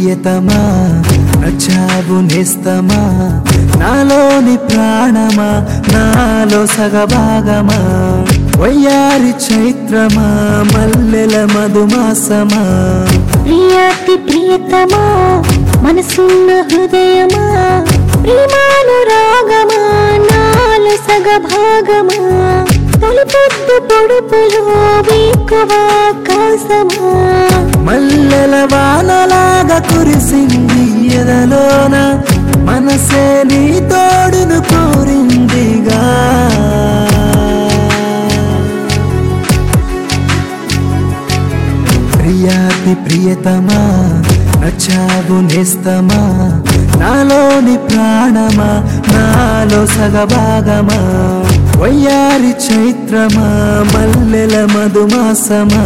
ప్రియతమా నచ్చావు నేస్తమా నాలోని ప్రాణమా నాలో సగభాగమా వయ్యారి చైత్రమా మల్లెల మధుమాసమా ప్రియాతి ప్రియతమా మనసున్న హృదయమా ప్రేమానురాగమా నాలు సగ భాగమా తొలి పొద్దు పొడుపులో వేకువ కాసమా మల్లెల వానలాగా కురిసింది ఎదలోన మనసే నీ తోడును కోరిందిగా ప్రియాతి ప్రియతమా నచ్చావు నేస్తమా నాలోని ప్రాణమా నాలో సగభాగమా వయ్యారి చైత్రమా మల్లెల మధుమాసమా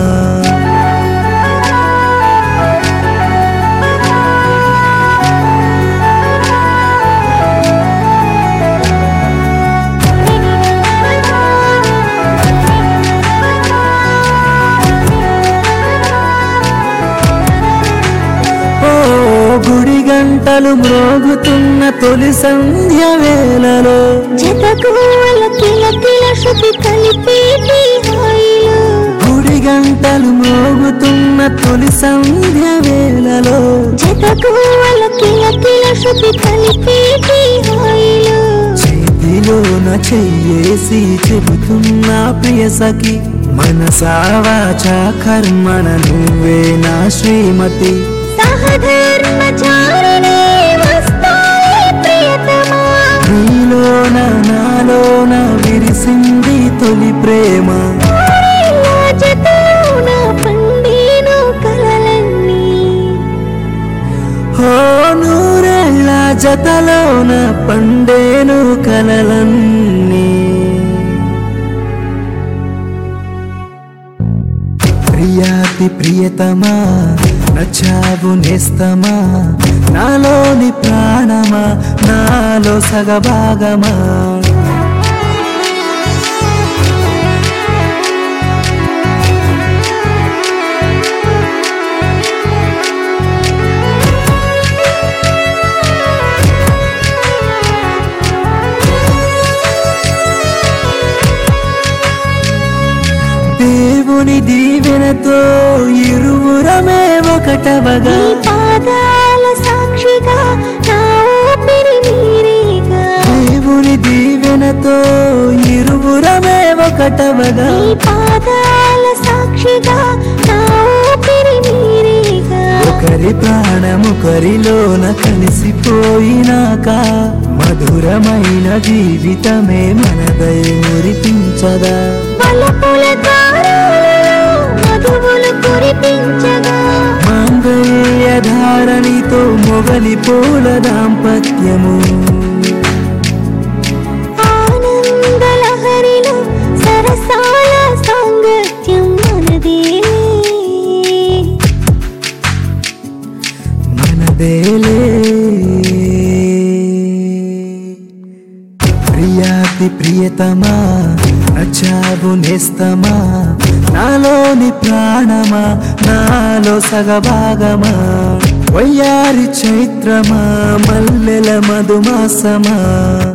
ఓ గుడి గంటలు మ్రోగుతున్న తొలి సంధ్య వేళలో జతకుల కిల కిల శృతి కలిపేటి హాయిలో గుడి గంటలు మ్రోగుతున్న తొలి సంధ్య వేళలో జతకుల కిల కిల శృతి కలిపేటి హాయిలో చేతిలోన చెయ్యేసి చెబుతున్నా ప్రియ సఖి మనసావాచ కర్మణ నువ్వే నా శ్రీమతి సహధర్మచారిణే వస్తాయి ప్రియతమా నీలోన నాలోన విరిసింది తొలి ప్రేమ ఇలా జతలోన పండేను కలలన్నీ ఓ నూరేళ్ళ జతలోన పండేను కలలన్నీ ప్రియాతి ప్రియతమా నచ్చావు నేస్తమా నాలోని ప్రాణమా నాలో సగభాగమా దేవుని దీవెనతో ఇరువురమే ఒకటవగా నీ పాదాల సాక్షిగా నా ఊపిరి నీరేగా దేవుని దీవెనతో ఇరువురమే ఒకటవగా నీ పాదాల సాక్షిగా నా ఊపిరి నీరేగా ఒకరి ప్రాణముకరిలోన కలిసిపోయినాక మధురమైన జీవితమే మనదై మురిపించదా పలుపుల దారాలలో మధువులు కురిపించగా మాంగళ్య ధారణితో మొగలి పూల దాంపత్యము ఆనందలహరిలో సరసాల సాంగత్యం మనదే మనదేలే ప్రియాతి ప్రియతమా నచ్చావు నేస్తమా నాలోని ప్రాణమా నాలో సగభాగమా వయ్యారి చైత్రమా మల్లెల మధుమాసమా